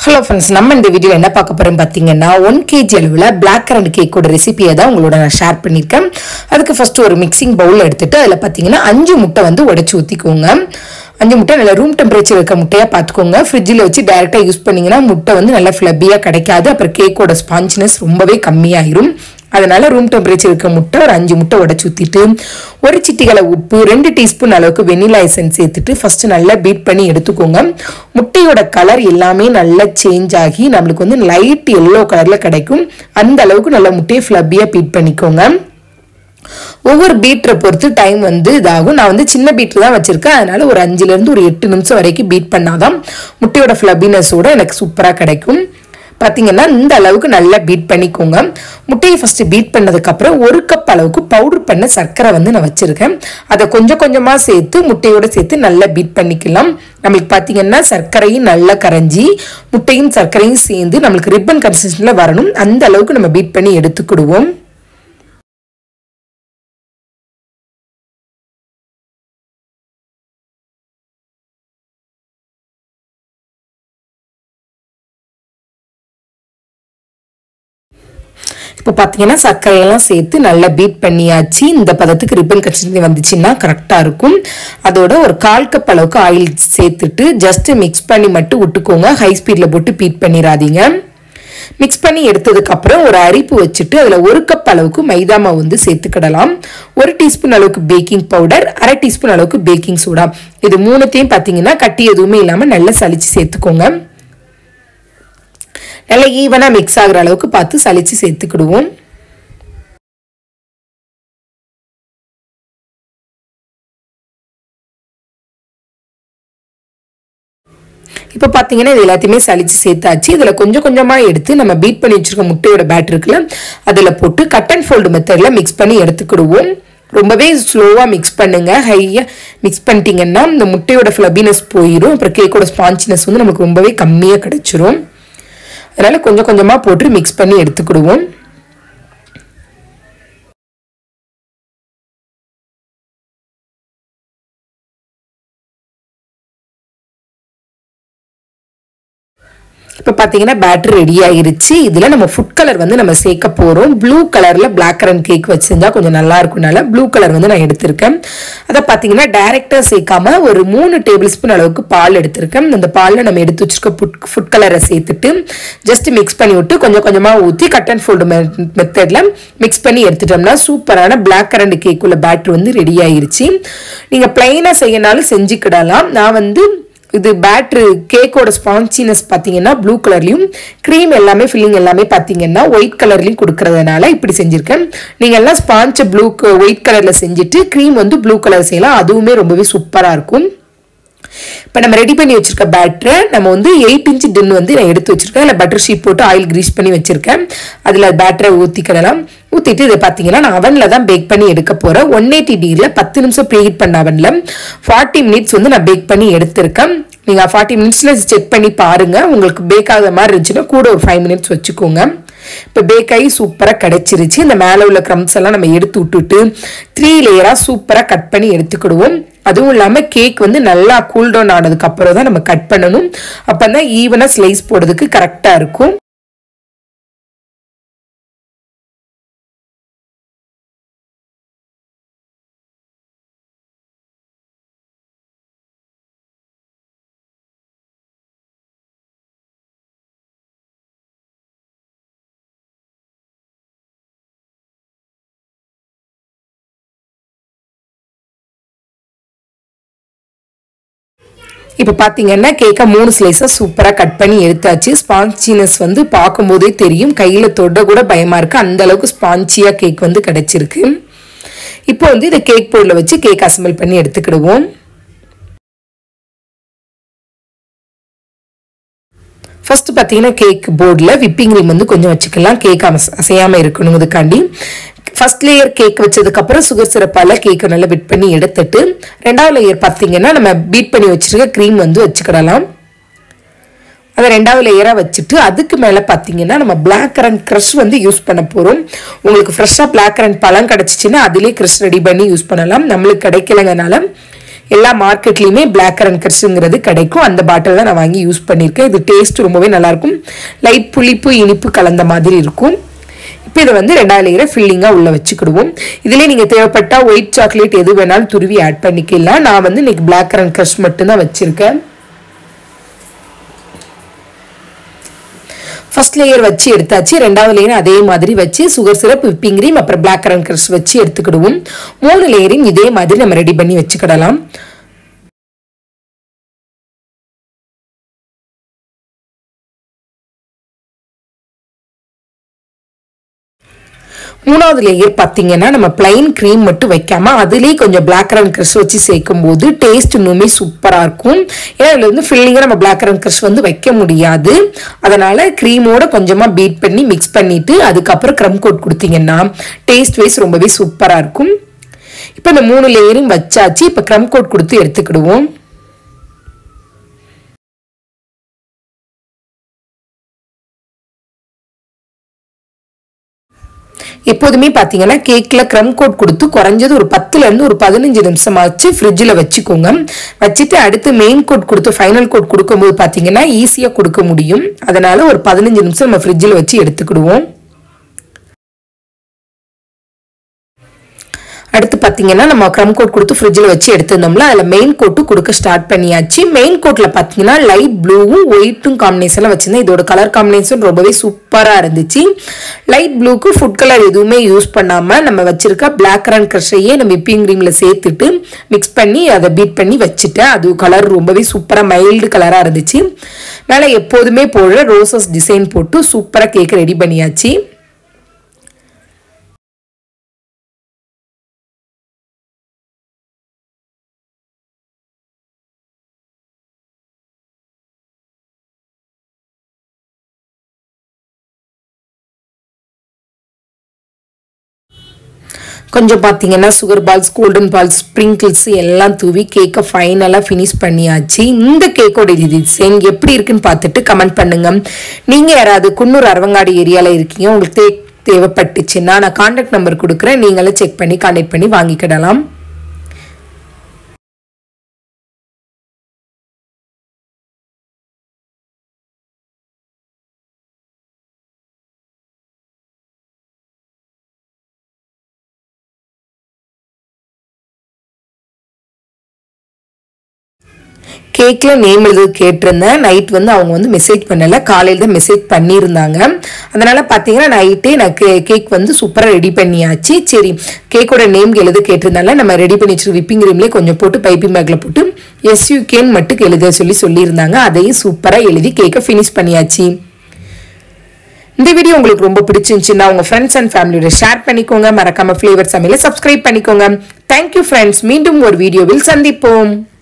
hello friends நம்ம இந்த வீடியோவில் என்ன பார்க்க போறோம் பார்த்தீங்கன்னா ஒன் கேஜி அளவில் பிளாக் கரண்ட் கேக்கோட ரெசிபியை தான் உங்களோட நான் ஷேர் பண்ணியிருக்கேன் அதுக்கு ஃபர்ஸ்ட் ஒரு மிக்சிங் பவுல் எடுத்துட்டு அதில் பார்த்தீங்கன்னா அஞ்சு முட்டை வந்து உடைச்சு ஊற்றிக்கோங்க அஞ்சு முட்டை நல்லா ரூம் டெம்பரேச்சர் இருக்க முட்டையாக பார்த்துக்கோங்க ஃப்ரிட்ஜில் வச்சு டைரெக்டாக யூஸ் பண்ணீங்கன்னா முட்டை வந்து நல்லா ஃப்ளப்பியாக கிடைக்காது அப்புறம் கேக்கோட ஸ்பாஞ்சினஸ் ரொம்பவே கம்மியாயிரும் அதனால ரூம் டெம்பரேச்சர் இருக்க முட்டை ஒரு அஞ்சு முட்டை உடச்சி ஊற்றிட்டு ஒரு சிட்டிகளை உப்பு ரெண்டு டீஸ்பூன் அளவுக்கு வெனிலா எசன்ஸ் சேர்த்துட்டு ஃபர்ஸ்ட் நல்லா பீட் பண்ணி எடுத்துக்கோங்க முட்டையோட கலர் எல்லாமே நல்லா சேஞ்ச் ஆகி நம்மளுக்கு வந்து லைட் எல்லோ கலர்ல கிடைக்கும் அந்த அளவுக்கு நல்லா முட்டையை ஃப்ளப்பியாக பீட் பண்ணிக்கோங்க ஒவ்வொரு பீட்டரை பொறுத்து டைம் வந்து இதாகும் நான் வந்து சின்ன பீட்டர் தான் வச்சிருக்கேன் அதனால ஒரு அஞ்சுல இருந்து ஒரு எட்டு நிமிஷம் வரைக்கும் பீட் பண்ணாதான் முட்டையோட ஃப்ளபினஸோட எனக்கு சூப்பராக கிடைக்கும் பார்த்தீங்கன்னா இந்த அளவுக்கு நல்லா பீட் பண்ணிக்கோங்க முட்டையை ஃபர்ஸ்ட் பீட் பண்ணதுக்கு அப்புறம் ஒரு கப் அளவுக்கு பவுடர் பண்ண சர்க்கரை வந்து நான் வச்சிருக்கேன் அதை கொஞ்சம் கொஞ்சமாக சேர்த்து முட்டையோட சேர்த்து நல்லா பீட் பண்ணிக்கலாம் நம்மளுக்கு பார்த்தீங்கன்னா சர்க்கரையும் நல்லா கரைஞ்சி முட்டையும் சர்க்கரையும் சேர்ந்து நம்மளுக்கு ரிப்பன் கன்சிஸ்டன்சில் வரணும் அந்த அளவுக்கு நம்ம பீட் பண்ணி எடுத்துக்கிடுவோம் இப்போ பார்த்தீங்கன்னா சர்க்கரையெல்லாம் சேர்த்து நல்லா பீட் பண்ணியாச்சு இந்த பதத்துக்கு ரிப்பன் கன்சிஸ்டன்சி வந்துச்சுன்னா கரெக்டாக இருக்கும் அதோட ஒரு கால் கப் அளவுக்கு ஆயில் சேர்த்துட்டு ஜஸ்ட் மிக்ஸ் பண்ணி மட்டும் விட்டுக்கோங்க ஹை ஸ்பீடில் போட்டு பீட் பண்ணிடாதீங்க மிக்ஸ் பண்ணி எடுத்ததுக்கு அப்புறம் ஒரு அரிப்பு வச்சுட்டு அதில் ஒரு கப் அளவுக்கு மைதா மாவு வந்து சேர்த்துக்கிடலாம் ஒரு டீஸ்பூன் அளவுக்கு பேக்கிங் பவுடர் அரை டீஸ்பூன் அளவுக்கு பேக்கிங் சோடா இது மூணுத்தையும் பார்த்தீங்கன்னா கட்டி எதுவுமே இல்லாமல் நல்லா சலிச்சு சேர்த்துக்கோங்க நல்லா ஈவனாக மிக்ஸ் ஆகுற அளவுக்கு பார்த்து சலிச்சு சேர்த்துக்கிடுவோம் இப்போ பார்த்தீங்கன்னா இது எல்லாத்தையுமே சலிச்சு சேர்த்தாச்சு இதில் கொஞ்சம் கொஞ்சமாக எடுத்து நம்ம பீட் பண்ணி வச்சிருக்க முட்டையோட பேட் இருக்குல்ல அதில் போட்டு கட் அண்ட் ஃபோல்டு மெத்தடில் மிக்ஸ் பண்ணி எடுத்துக்கிடுவோம் ரொம்பவே ஸ்லோவாக மிக்ஸ் பண்ணுங்க ஹையாக மிக்ஸ் பண்ணிட்டீங்கன்னா இந்த முட்டையோட ஃப்ளபினஸ் போயிடும் அப்புறம் கேக்கோட ஸ்பான்ச்சினஸ் வந்து நமக்கு ரொம்பவே கம்மியாக கிடைச்சிரும் அதனால கொஞ்சம் கொஞ்சமாக போட்டு மிக்ஸ் பண்ணி எடுத்துக்கிடுவோம் இப்போ பார்த்தீங்கன்னா பேட்டரி ரெடி ஆயிருச்சு இதில் நம்ம ஃபுட் கலர் வந்து நம்ம சேர்க்க போகிறோம் ப்ளூ கலரில் பிளாக் கரண்ட் கேக் வச்சு செஞ்சால் கொஞ்சம் நல்லா இருக்கும்னால ப்ளூ கலர் வந்து நான் எடுத்திருக்கேன் அதை பார்த்தீங்கன்னா டைரெக்டாக சேர்க்காம ஒரு மூணு டேபிள் ஸ்பூன் அளவுக்கு பால் எடுத்திருக்கேன் அந்த பாலில் நம்ம எடுத்து வச்சிருக்க ஃபுட் ஃபுட் கலரை சேர்த்துட்டு ஜஸ்ட் மிக்ஸ் பண்ணி விட்டு கொஞ்சம் கொஞ்சமாக ஊற்றி கட் அண்ட் ஃபோல்டு மெத்தடில் மிக்ஸ் பண்ணி எடுத்துட்டோம்னா சூப்பரான பிளாக் கரண்ட் கேக்குள்ள பேட்டர் வந்து ரெடி ஆயிருச்சு நீங்கள் பிளைனாக செய்யனாலும் செஞ்சுக்கிடலாம் நான் வந்து இது பேட்ரு கேக்கோட ஸ்பான்சினஸ் பார்த்தீங்கன்னா ப்ளூ கலர்லையும் க்ரீம் எல்லாமே ஃபில்லிங் எல்லாமே பார்த்தீங்கன்னா ஒயிட் கலர்லையும் கொடுக்கறதுனால இப்படி செஞ்சுருக்கேன் நீங்கள் எல்லாம் ஸ்பான்ச்சை ப்ளூ ஒயிட் கலரில் செஞ்சுட்டு க்ரீம் வந்து ப்ளூ கலர் செய்யலாம் அதுவுமே ரொம்பவே சூப்பராக இருக்கும் இப்போ நம்ம ரெடி பண்ணி வச்சிருக்க பேட்டரை நம்ம வந்து எயிட் இன்ச் டின் வந்து நான் எடுத்து வச்சிருக்கேன் இல்லை பட்டர் ஷீட் போட்டு ஆயில் கிரீஸ் பண்ணி வச்சிருக்கேன் அதில் பேட்டரை ஊற்றிக்கிடலாம் ஊற்றிட்டு இதை பார்த்தீங்கன்னா நான் அவனில் தான் பேக் பண்ணி எடுக்க போகிறேன் ஒன் எயிட்டி டிகிரியில் பத்து நிமிஷம் ப்ரீஹீட் பண்ண அவனில் ஃபார்ட்டி மினிட்ஸ் வந்து நான் பேக் பண்ணி எடுத்திருக்கேன் நீங்கள் ஃபார்ட்டி மினிட்ஸில் செக் பண்ணி பாருங்கள் உங்களுக்கு பேக் ஆகாத மாதிரி இருந்துச்சுன்னா கூட ஒரு ஃபைவ் மினிட்ஸ் வச்சுக்கோங்க இப்போ பேக் ஆகி சூப்பராக கிடச்சிருச்சு இந்த மேலே உள்ள க்ரம்ஸ் எல்லாம் நம்ம எடுத்து விட்டுட்டு த்ரீ லேயராக சூப்பராக கட் பண்ணி எடுத்துக்கிடுவோம் அதுவும் இல்லாமல் கேக் வந்து நல்லா கூல் டவுன் ஆனதுக்கு அப்புறம் தான் நம்ம கட் பண்ணணும் அப்போ தான் ஈவனாக ஸ்லைஸ் போடுறதுக்கு கரெக்டாக இருக்கும் இப்போ பார்த்தீங்கன்னா கேக்கை மூணு ஸ்லைஸாக சூப்பராக கட் பண்ணி எடுத்தாச்சு ஸ்பான்சினஸ் வந்து பார்க்கும்போதே தெரியும் கையில் தொட கூட பயமாக இருக்குது அந்த அளவுக்கு ஸ்பான்ச்சியாக கேக் வந்து கிடச்சிருக்கு இப்போ வந்து இதை கேக் போர்டில் வச்சு கேக் அசம்பிள் பண்ணி எடுத்துக்கிடுவோம் ஃபர்ஸ்ட் பார்த்தீங்கன்னா கேக் போர்டில் விப்பிங் க்ரீம் வந்து கொஞ்சம் வச்சுக்கலாம் கேக் அசையாமல் இருக்கணுங்கிறதுக்காண்டி ஃபர்ஸ்ட் லேயர் கேக் வச்சதுக்கப்புறம் சுகர் சிரப்பால் கேக்கை நல்லா பிட் பண்ணி எடுத்துட்டு ரெண்டாவது லேயர் பார்த்தீங்கன்னா நம்ம பீட் பண்ணி வச்சிருக்க க்ரீம் வந்து வச்சுக்கிடலாம் அதை ரெண்டாவது லேயராக வச்சுட்டு அதுக்கு மேலே பார்த்தீங்கன்னா நம்ம பிளாக் கரண்ட் க்ரஷ் வந்து யூஸ் பண்ண போகிறோம் உங்களுக்கு ஃப்ரெஷ்ஷாக பிளாக் கரண்ட் பழம் கிடச்சிச்சின்னா அதிலே க்ரஷ் ரெடி பண்ணி யூஸ் பண்ணலாம் நம்மளுக்கு கிடைக்கலங்கனால எல்லா மார்க்கெட்லேயுமே பிளாக் கரண்ட் கர்ஸுங்கிறது கிடைக்கும் அந்த பாட்டில் தான் நான் வாங்கி யூஸ் பண்ணியிருக்கேன் இது டேஸ்ட் ரொம்பவே நல்லாயிருக்கும் லைட் புளிப்பு இனிப்பு கலந்த மாதிரி இருக்கும் இப்போ இதை வந்து ரெண்டாவது லேயரை ஃபில்லிங்காக உள்ளே வச்சுக்கிடுவோம் இதிலே நீங்கள் தேவைப்பட்டா ஒயிட் சாக்லேட் எது வேணாலும் துருவி ஆட் பண்ணிக்கலாம் நான் வந்து இன்னைக்கு பிளாக் கரண்ட் கர்ஸ் மட்டும்தான் வச்சுருக்கேன் ஃபர்ஸ்ட் லேயர் வச்சு எடுத்தாச்சு ரெண்டாவது லேயர் அதே மாதிரி வச்சு சுகர் சிரப் விப்பிங் கிரீம் அப்புறம் பிளாக் கரண்ட் கர்ஸ் வச்சு எடுத்துக்கிடுவோம் மூணு லேயரையும் இதே மாதிரி நம்ம ரெடி பண்ணி வச்சுக்கிடலாம் மூணாவது லேயர் பார்த்தீங்கன்னா நம்ம பிளைன் க்ரீம் மட்டும் வைக்காம அதுலேயே கொஞ்சம் பிளாக் கரண்ட் கிரஷ் வச்சு சேர்க்கும் போது டேஸ்ட் இன்னுமே சூப்பராக இருக்கும் ஏன்னா இதில் வந்து ஃபில்லிங்காக நம்ம பிளாக் கரண்ட் கிரஷ் வந்து வைக்க முடியாது அதனால க்ரீமோட கொஞ்சமாக பீட் பண்ணி மிக்ஸ் பண்ணிட்டு அதுக்கப்புறம் க்ரம் கோட் கொடுத்தீங்கன்னா டேஸ்ட் வைஸ் ரொம்பவே சூப்பராக இருக்கும் இப்போ இந்த மூணு லேயரும் வச்சாச்சு இப்போ க்ரம் கோட் கொடுத்து எடுத்துக்கிடுவோம் எப்போதுமே பார்த்தீங்கன்னா கேக்கில் க்ரம் கோட் கொடுத்து குறைஞ்சது ஒரு பத்துலேருந்து ஒரு பதினஞ்சு நிமிஷம் ஆச்சு ஃப்ரிட்ஜில் வச்சுக்கோங்க வச்சுட்டு அடுத்து மெயின் கோட் கொடுத்து ஃபைனல் கோட் கொடுக்கும்போது பார்த்தீங்கன்னா ஈஸியாக கொடுக்க முடியும் அதனால ஒரு பதினஞ்சு நிமிஷம் நம்ம ஃப்ரிட்ஜில் வச்சு எடுத்துக்கிடுவோம் அடுத்து பார்த்தீங்கன்னா நம்ம க்ரம் கோட் கொடுத்து ஃப்ரிட்ஜில் வச்சு எடுத்திருந்தோம்ல அதில் மெயின் கோட்டு கொடுக்க ஸ்டார்ட் பண்ணியாச்சு மெயின் கோட்டில் பார்த்தீங்கன்னா லைட் ப்ளூவும் ஒயிட்டும் காம்பினேஷனில் வச்சுருந்தேன் இதோட கலர் காம்பினேஷன் ரொம்பவே சூப்பராக இருந்துச்சு லைட் ப்ளூக்கு ஃபுட் கலர் எதுவுமே யூஸ் பண்ணாமல் நம்ம வச்சிருக்க பிளாக் கரண்ட் க்ரஷையே நம்ம விப்பிங் க்ரீமில் சேர்த்துட்டு மிக்ஸ் பண்ணி அதை பீட் பண்ணி வச்சுட்டேன் அது கலர் ரொம்பவே சூப்பராக மைல்டு கலராக இருந்துச்சு மேலே எப்போதுமே போடுற ரோசஸ் டிசைன் போட்டு சூப்பராக கேக் ரெடி பண்ணியாச்சு கொஞ்சம் பார்த்தீங்கன்னா sugar balls golden balls sprinkles எல்லாம் தூவி கேக்கை ஃபைனலாக ஃபினிஷ் பண்ணியாச்சு இந்த கேக்கோட டிசைன் எப்படி இருக்குன்னு பார்த்துட்டு கமெண்ட் பண்ணுங்க நீங்கள் யாராவது குன்னூர் அரவங்காடு ஏரியாவில் இருக்கீங்க உங்களுக்கு தே தேவைப்பட்டுச்சுன்னா நான் கான்டாக்ட் நம்பர் கொடுக்குறேன் நீங்களும் செக் பண்ணி கான்டாக்ட் பண்ணி வாங்கிக்கிடலாம் கேக்கில் நேம் எழுது கேட்டிருந்தேன் நைட் வந்து அவங்க வந்து மெசேஜ் பண்ணலை காலையில் தான் மெசேஜ் பண்ணியிருந்தாங்க அதனால் பார்த்தீங்கன்னா நைட்டே நான் கே கேக் வந்து சூப்பராக ரெடி பண்ணியாச்சு சரி கேக்கோட நேம் எழுத கேட்டிருந்தால நம்ம ரெடி பண்ணி வச்சிருக்க விப்பிங் க்ரீம்லேயே கொஞ்சம் போட்டு பைப்பிங் பேக்கில் போட்டு எஸ்யூகேன்னு மட்டும் எழுத சொல்லி சொல்லியிருந்தாங்க அதையும் சூப்பராக எழுதி கேக்கை ஃபினிஷ் பண்ணியாச்சு இந்த வீடியோ உங்களுக்கு ரொம்ப பிடிச்சிருந்துச்சுன்னா உங்க ஃப்ரெண்ட்ஸ் அண்ட் ஃபேமிலியோட ஷேர் பண்ணிக்கோங்க மறக்காம ஃப்ளேவர் சமையல சப்ஸ்கிரைப் பண்ணிக்கோங்க தேங்க்யூ ஃப்ரெண்ட்ஸ் மீண்டும் ஒரு வீடியோவில் சந்திப்போம்